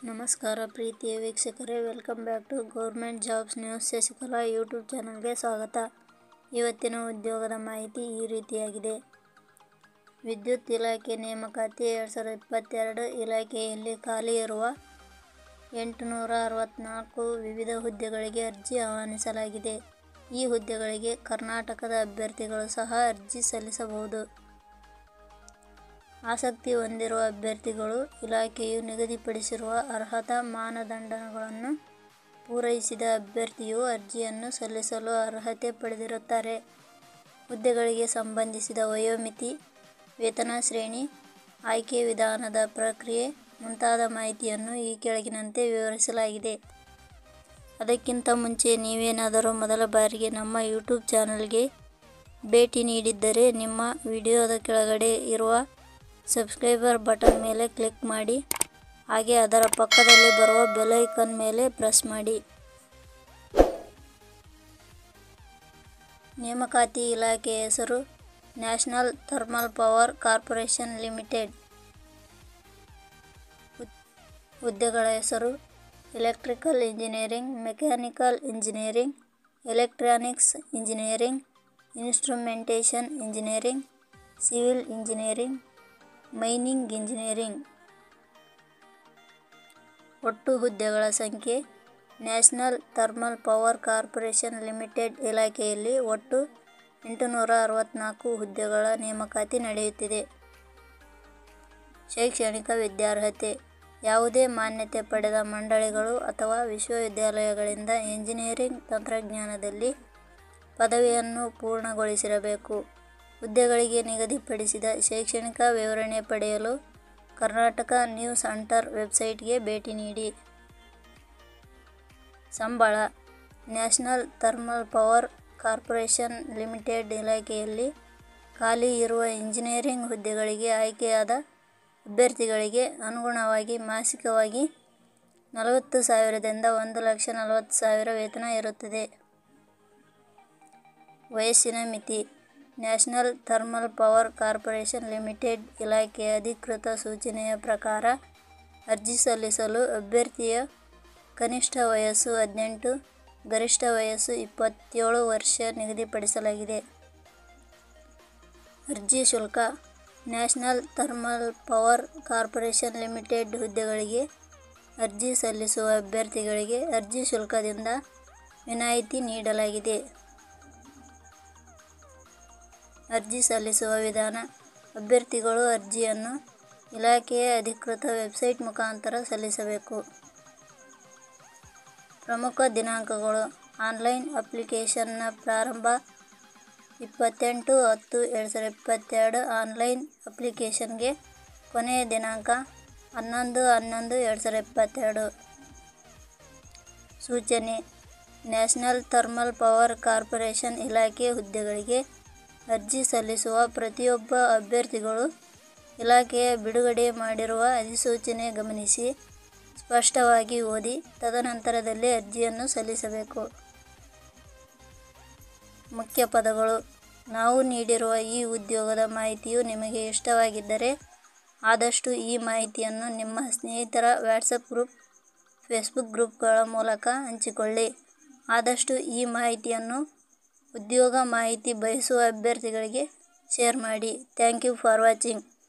ನಮಸ್ಕಾರ ಪ್ರೀತಿಯ ವೀಕ್ಷಕರೇ welcome back to government jobs news Shashikala YouTube ಚಾನಲ್ಗೆ ಸ್ವಾಗತ ಇವತ್ತಿನ ಉದ್ಯೋಗದ ಮಾಹಿತಿ ಈ ರೀತಿಯಾಗಿದೆ ವಿದ್ಯುತ್ ಇಲಾಖೆ ನೇಮಕಾತಿ ಎರಡು ಸಾವಿರದ ಇಪ್ಪತ್ತೆರಡು ಇಲಾಖೆಯಲ್ಲಿ ಖಾಲಿ ಇರುವ ಎಂಟುನೂರ ಅರವತ್ತ್ನಾಲ್ಕು ವಿವಿಧ ಹುದ್ದೆಗಳಿಗೆ ಅರ್ಜಿ ಆಹ್ವಾನಿಸಲಾಗಿದೆ ಈ ಹುದ್ದೆಗಳಿಗೆ ಕರ್ನಾಟಕದ ಅಭ್ಯರ್ಥಿಗಳು ಸಹ ಅರ್ಜಿ ಸಲ್ಲಿಸಬಹುದು ಆಸಕ್ತಿ ಹೊಂದಿರುವ ಅಭ್ಯರ್ಥಿಗಳು ಇಲಾಖೆಯು ನಿಗದಿಪಡಿಸಿರುವ ಅರ್ಹತಾ ಮಾನದಂಡಗಳನ್ನು ಪೂರೈಸಿದ ಅಭ್ಯರ್ಥಿಯು ಅರ್ಜಿಯನ್ನು ಸಲ್ಲಿಸಲು ಅರ್ಹತೆ ಪಡೆದಿರುತ್ತಾರೆ ಹುದ್ದೆಗಳಿಗೆ ಸಂಬಂಧಿಸಿದ ವಯೋಮಿತಿ ವೇತನ ಶ್ರೇಣಿ ಆಯ್ಕೆ ವಿಧಾನದ ಪ್ರಕ್ರಿಯೆ ಮುಂತಾದ ಮಾಹಿತಿಯನ್ನು ಈ ಕೆಳಗಿನಂತೆ ವಿವರಿಸಲಾಗಿದೆ ಅದಕ್ಕಿಂತ ಮುಂಚೆ ನೀವೇನಾದರೂ ಮೊದಲ ಬಾರಿಗೆ ನಮ್ಮ ಯೂಟ್ಯೂಬ್ ಚಾನಲ್ಗೆ ಭೇಟಿ ನೀಡಿದ್ದರೆ ನಿಮ್ಮ ವಿಡಿಯೋದ ಕೆಳಗಡೆ ಇರುವ ಸಬ್ಸ್ಕ್ರೈಬರ್ ಬಟನ್ ಮೇಲೆ ಕ್ಲಿಕ್ ಮಾಡಿ ಹಾಗೆ ಅದರ ಪಕ್ಕದಲ್ಲಿ ಬರುವ ಬೆಲ್ ಐಕಾನ್ ಮೇಲೆ ಪ್ರೆಸ್ ಮಾಡಿ ನೇಮಕಾತಿ ಇಲಾಖೆ ಹೆಸರು national thermal power corporation limited ಹುದ್ದೆಗಳ ಹೆಸರು electrical engineering mechanical engineering electronics engineering instrumentation engineering civil engineering mining engineering ಒಟ್ಟು ಹುದ್ದೆಗಳ ಸಂಖ್ಯೆ national thermal power corporation limited ಇಲಾಖೆಯಲ್ಲಿ ಒಟ್ಟು ಎಂಟುನೂರ ಅರವತ್ತ್ನಾಲ್ಕು ಹುದ್ದೆಗಳ ನೇಮಕಾತಿ ನಡೆಯುತ್ತಿದೆ ಶೈಕ್ಷಣಿಕ ವಿದ್ಯಾರ್ಹತೆ ಯಾವುದೇ ಮಾನ್ಯತೆ ಪಡೆದ ಮಂಡಳಿಗಳು ಅಥವಾ ವಿಶ್ವವಿದ್ಯಾಲಯಗಳಿಂದ ಎಂಜಿನಿಯರಿಂಗ್ ತಂತ್ರಜ್ಞಾನದಲ್ಲಿ ಪದವಿಯನ್ನು ಪೂರ್ಣಗೊಳಿಸಿರಬೇಕು ಹುದ್ದೆಗಳಿಗೆ ನಿಗದಿಪಡಿಸಿದ ಶೈಕ್ಷಣಿಕ ವಿವರಣೆ ಪಡೆಯಲು ಕರ್ನಾಟಕ ನ್ಯೂಸ್ ಹಂಟರ್ ವೆಬ್ಸೈಟ್ಗೆ ಭೇಟಿ ನೀಡಿ ಸಂಬಳ national thermal power corporation limited ಇಲಾಖೆಯಲ್ಲಿ ಖಾಲಿ ಇರುವ ಇಂಜಿನಿಯರಿಂಗ್ ಹುದ್ದೆಗಳಿಗೆ ಆಯ್ಕೆಯಾದ ಅಭ್ಯರ್ಥಿಗಳಿಗೆ ಅನುಗುಣವಾಗಿ ಮಾಸಿಕವಾಗಿ ನಲವತ್ತು ಸಾವಿರದಿಂದ ಒಂದು ಲಕ್ಷ ನಲವತ್ತು ಸಾವಿರ ವೇತನ ಇರುತ್ತದೆ ವಯಸ್ಸಿನ ಮಿತಿ national thermal power corporation limited ಇಲಾಖೆಯ ಅಧಿಕೃತ ಸೂಚನೆಯ ಪ್ರಕಾರ ಅರ್ಜಿ ಸಲ್ಲಿಸಲು ಅಭ್ಯರ್ಥಿಯ ಕನಿಷ್ಠ ವಯಸ್ಸು ಹದಿನೆಂಟು ಗರಿಷ್ಠ ವಯಸ್ಸು ಇಪ್ಪತ್ತೇಳು ವರ್ಷ ನಿಗದಿಪಡಿಸಲಾಗಿದೆ ಅರ್ಜಿ ಶುಲ್ಕ national thermal power corporation limited ಹುದ್ದೆಗಳಿಗೆ ಅರ್ಜಿ ಸಲ್ಲಿಸುವ ಅಭ್ಯರ್ಥಿಗಳಿಗೆ ಅರ್ಜಿ ಶುಲ್ಕದಿಂದ ವಿನಾಯಿತಿ ನೀಡಲಾಗಿದೆ ಅರ್ಜಿ ಸಲ್ಲಿಸುವ ವಿಧಾನ ಅಭ್ಯರ್ಥಿಗಳು ಅರ್ಜಿಯನ್ನು ಇಲಾಖೆಯ ಅಧಿಕೃತ ವೆಬ್ಸೈಟ್ ಮುಖಾಂತರ ಸಲ್ಲಿಸಬೇಕು ಪ್ರಮುಖ ದಿನಾಂಕಗಳು ಆನ್ಲೈನ್ ಅಪ್ಲಿಕೇಶನ್ನ ಪ್ರಾರಂಭ ಇಪ್ಪತ್ತೆಂಟು ಹತ್ತು ಎರಡು ಸಾವಿರದ ಇಪ್ಪತ್ತೆರಡು ಆನ್ಲೈನ್ ಅಪ್ಲಿಕೇಶನ್ಗೆ ಕೊನೆಯ ದಿನಾಂಕ ಹನ್ನೊಂದು ಹನ್ನೊಂದು ಎರಡು ಸಾವಿರದ ಇಪ್ಪತ್ತೆರಡು ಸೂಚನೆ ನ್ಯಾಷನಲ್ ಥರ್ಮಲ್ ಪವರ್ ಕಾರ್ಪೊರೇಷನ್ ಇಲಾಖೆ ಹುದ್ದೆಗಳಿಗೆ ಅರ್ಜಿ ಸಲ್ಲಿಸುವ ಪ್ರತಿಯೊಬ್ಬ ಅಭ್ಯರ್ಥಿಗಳು ಇಲಾಖೆಯ ಬಿಡುಗಡೆ ಮಾಡಿರುವ ಅಧಿಸೂಚನೆ ಗಮನಿಸಿ ಸ್ಪಷ್ಟವಾಗಿ ಓದಿ ತದನಂತರದಲ್ಲಿ ಅರ್ಜಿಯನ್ನು ಸಲ್ಲಿಸಬೇಕು ಮುಖ್ಯ ಪದಗಳು ನಾವು ನೀಡಿರುವ ಈ ಉದ್ಯೋಗದ ಮಾಹಿತಿಯು ನಿಮಗೆ ಇಷ್ಟವಾಗಿದ್ದರೆ ಆದಷ್ಟು ಈ ಮಾಹಿತಿಯನ್ನು ನಿಮ್ಮ ಸ್ನೇಹಿತರ ವಾಟ್ಸಪ್ ಗ್ರೂಪ್ ಫೇಸ್ಬುಕ್ ಗ್ರೂಪ್ಗಳ ಮೂಲಕ ಹಂಚಿಕೊಳ್ಳಿ ಆದಷ್ಟು ಈ ಮಾಹಿತಿಯನ್ನು ಉದ್ಯೋಗ ಮಾಹಿತಿ ಬಯಸುವ ಅಭ್ಯರ್ಥಿಗಳಿಗೆ ಶೇರ್ ಮಾಡಿ ಥ್ಯಾಂಕ್ ಯು ಫಾರ್ ವಾಚಿಂಗ್